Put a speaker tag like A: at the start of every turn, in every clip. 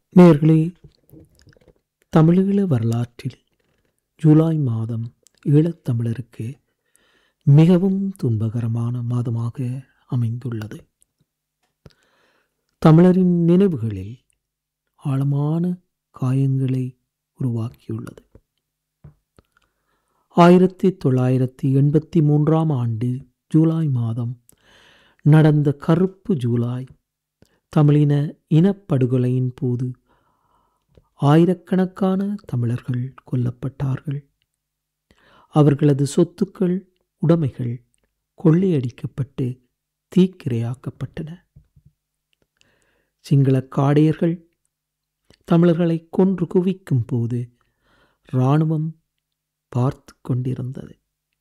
A: நேர்களே தமிழீழ வரலாற்றில் ஜூலை மாதம் ஈழத்தமிழருக்கு மிகவும் துன்பகரமான மாதமாக அமைந்துள்ளது தமிழரின் நினைவுகளில் ஆழமான காயங்களை உருவாக்கியுள்ளது ஆயிரத்தி தொள்ளாயிரத்தி எண்பத்தி மூன்றாம் ஆண்டு ஜூலை மாதம் நடந்த கருப்பு ஜூலை தமிழின இனப்படுகொலையின் போது ஆயிரக்கணக்கான தமிழர்கள் கொல்லப்பட்டார்கள் அவர்களது சொத்துக்கள் உடைமைகள் கொள்ளையடிக்கப்பட்டு தீக்கிரையாக்கப்பட்டன சிங்கள காடையர்கள் தமிழர்களை கொன்று குவிக்கும் போது இராணுவம் பார்த்து கொண்டிருந்தது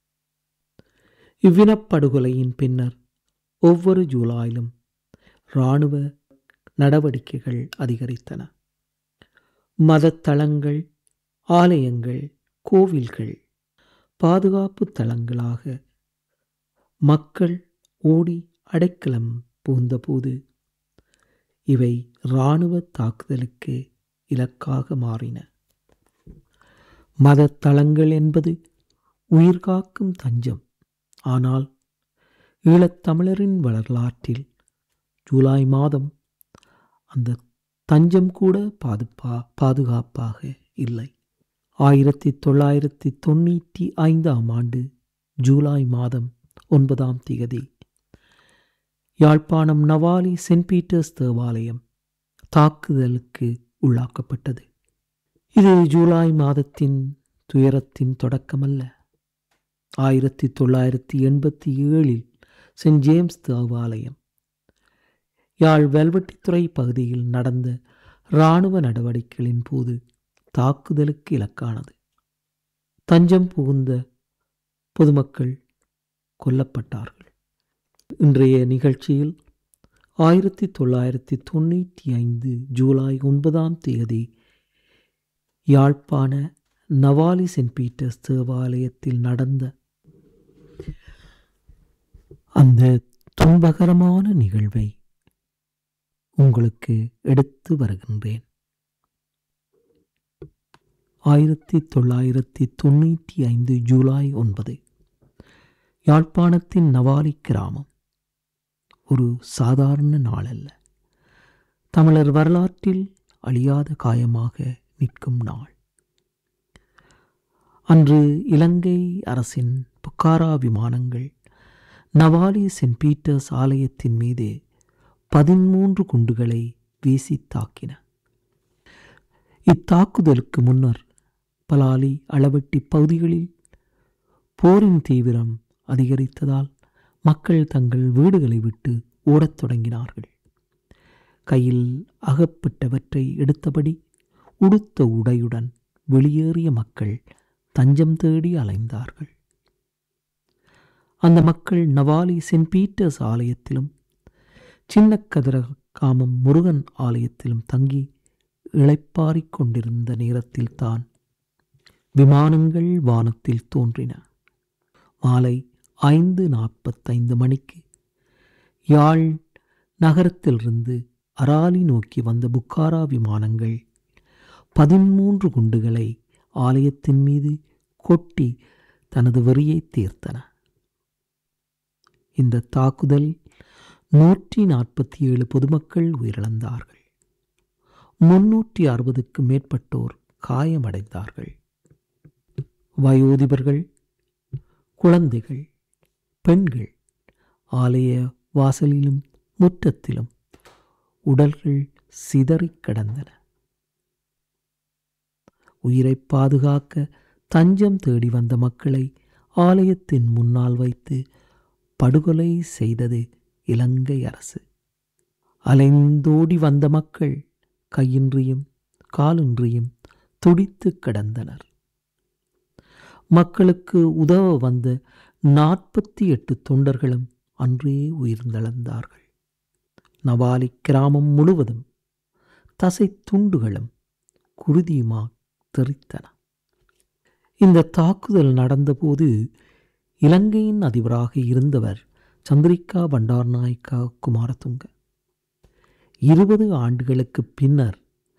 A: இவ்வினப்படுகொலையின் பின்னர் ஒவ்வொரு ஜூலாயிலும் இராணுவ நடவடிக்கைகள் அதிகரித்தன மதத்தலங்கள் ஆலயங்கள் கோவில்கள் பாதுகாப்பு தலங்களாக மக்கள் ஓடி அடைக்கலம் புகுந்தபோது இவை இராணுவ தாக்குதலுக்கு இலக்காக மாறின மதத்தலங்கள் என்பது உயிர்காக்கும் தஞ்சம் ஆனால் ஈழத்தமிழரின் வரலாற்றில் ஜூலை மாதம் அந்த தஞ்சம் கூட பாதுபா பாதுகாப்பாக இல்லை ஆயிரத்தி தொள்ளாயிரத்தி தொண்ணூற்றி ஐந்தாம் ஆண்டு ஜூலை மாதம் ஒன்பதாம் திகதி யாழ்ப்பாணம் நவாலி சென்ட் பீட்டர்ஸ் தேவாலயம் தாக்குதலுக்கு உள்ளாக்கப்பட்டது இது ஜூலை மாதத்தின் துயரத்தின் தொடக்கமல்ல ஆயிரத்தி தொள்ளாயிரத்தி எண்பத்தி ஏழில் சென்ட் ஜேம்ஸ் தேவாலயம் யாழ் வெல்வெட்டித்துறை பகுதியில் நடந்த இராணுவ நடவடிக்கைகளின் போது தாக்குதலுக்கு இலக்கானது தஞ்சம் புகுந்த பொதுமக்கள் கொல்லப்பட்டார்கள் இன்றைய நிகழ்ச்சியில் ஆயிரத்தி தொள்ளாயிரத்தி தொண்ணூற்றி ஐந்து ஜூலை ஒன்பதாம் தேதி யாழ்ப்பாண நவாலி சென்ட் பீட்டர்ஸ் தேவாலயத்தில் நடந்த அந்த துன்பகரமான நிகழ்வை உங்களுக்கு எடுத்து வருகின்றேன் ஆயிரத்தி தொள்ளாயிரத்தி தொண்ணூற்றி ஐந்து ஜூலை ஒன்பது யாழ்ப்பாணத்தின் நவாலி கிராமம் ஒரு சாதாரண நாள் அல்ல தமிழர் வரலாற்றில் அழியாத காயமாக நிற்கும் நாள் அன்று இலங்கை அரசின் புக்காரா விமானங்கள் நவாலி சென்ட் பீட்டர்ஸ் ஆலயத்தின் மீது பதிமூன்று குண்டுகளை வீசி தாக்கின இத்தாக்குதலுக்கு முன்னர் பலாலி அளவட்டி பகுதிகளில் போரின் தீவிரம் அதிகரித்ததால் மக்கள் தங்கள் வீடுகளை விட்டு ஓடத் தொடங்கினார்கள் கையில் அகப்பட்டவற்றை எடுத்தபடி உடுத்த உடையுடன் வெளியேறிய மக்கள் தஞ்சம் தேடி அலைந்தார்கள் அந்த மக்கள் நவாலி சென்ட் பீட்டர்ஸ் ஆலயத்திலும் சின்ன கதிரகாமம் முருகன் ஆலயத்திலும் தங்கி இளைப்பாறிக் கொண்டிருந்த நேரத்தில்தான் விமானங்கள் வானத்தில் தோன்றின மாலை ஐந்து நாற்பத்தைந்து மணிக்கு யாழ் நகரத்திலிருந்து அராலி நோக்கி வந்த புக்காரா விமானங்கள் பதிமூன்று குண்டுகளை ஆலயத்தின் மீது கொட்டி தனது வெறியை தீர்த்தன இந்த தாக்குதல் நூற்றி நாற்பத்தி ஏழு பொதுமக்கள் உயிரிழந்தார்கள் முன்னூற்றி அறுபதுக்கு மேற்பட்டோர் காயமடைந்தார்கள் வயோதிபர்கள் குழந்தைகள் பெண்கள் ஆலய வாசலிலும் முற்றத்திலும் உடல்கள் சிதறிக் கிடந்தன உயிரை பாதுகாக்க தஞ்சம் தேடி வந்த மக்களை ஆலயத்தின் முன்னால் வைத்து படுகொலை செய்தது இலங்கை அரசு அலைந்தோடி வந்த மக்கள் கையின்றியும் காலின்றியும் துடித்து கிடந்தனர் மக்களுக்கு உதவ வந்த நாற்பத்தி எட்டு தொண்டர்களும் அன்றே உயிர்ந்தளந்தார்கள் நவாலி கிராமம் முழுவதும் தசை துண்டுகளும் குருதியுமா தெரித்தன இந்த தாக்குதல் நடந்தபோது இலங்கையின் அதிபராக இருந்தவர் சந்திரிகா பண்டார்நாயக்கா குமாரதுங்க இருபது ஆண்டுகளுக்கு பின்னர்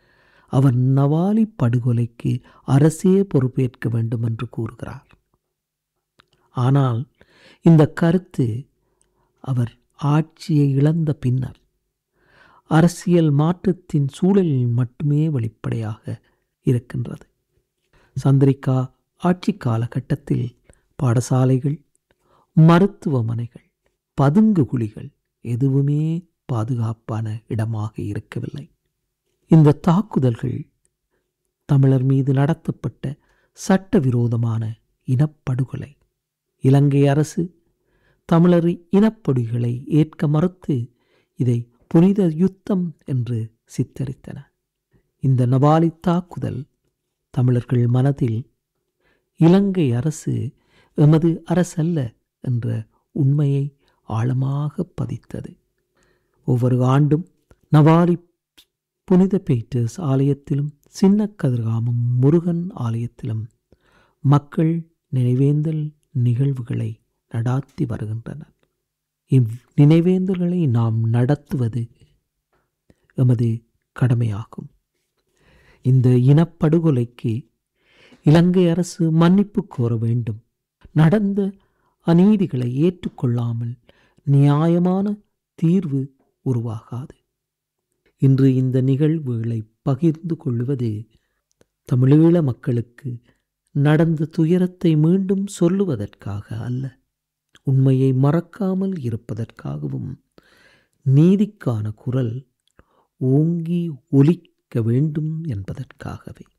A: அவர் நவாலி படுகொலைக்கு அரசே பொறுப்பேற்க வேண்டும் என்று கூறுகிறார் ஆனால் இந்த கருத்து அவர் ஆட்சியை இழந்த பின்னர் அரசியல் மாற்றத்தின் சூழலில் மட்டுமே வெளிப்படையாக இருக்கின்றது சந்திரிகா ஆட்சி காலகட்டத்தில் பாடசாலைகள் மருத்துவமனைகள் பதுங்கு குழிகள் எதுவுமே பாதுகாப்பான இடமாக இருக்கவில்லை இந்த தாக்குதல்கள் தமிழர் மீது நடத்தப்பட்ட சட்டவிரோதமான இனப்படுகொலை இலங்கை அரசு தமிழர் இனப்படுகொலை ஏற்க மறுத்து இதை புனித யுத்தம் என்று சித்தரித்தன இந்த நவாலி தாக்குதல் தமிழர்கள் மனதில் இலங்கை அரசு எமது அரசல்ல என்ற உண்மையை ஆழமாக பதித்தது ஒவ்வொரு ஆண்டும் நவாலி புனித பீட்டர்ஸ் ஆலயத்திலும் சின்ன கதிர்காமம் முருகன் ஆலயத்திலும் மக்கள் நினைவேந்தல் நிகழ்வுகளை நடாத்தி வருகின்றனர் இவ் நினைவேந்தல்களை நாம் நடத்துவது எமது கடமையாகும் இந்த இனப்படுகொலைக்கு இலங்கை அரசு மன்னிப்பு கோர வேண்டும் நடந்த அநீதிகளை ஏற்றுக்கொள்ளாமல் நியாயமான தீர்வு உருவாகாது இன்று இந்த நிகழ்வுகளை பகிர்ந்து கொள்வது தமிழீழ மக்களுக்கு நடந்த துயரத்தை மீண்டும் சொல்லுவதற்காக அல்ல உண்மையை மறக்காமல் இருப்பதற்காகவும் நீதிக்கான குரல் ஓங்கி ஒலிக்க வேண்டும் என்பதற்காகவே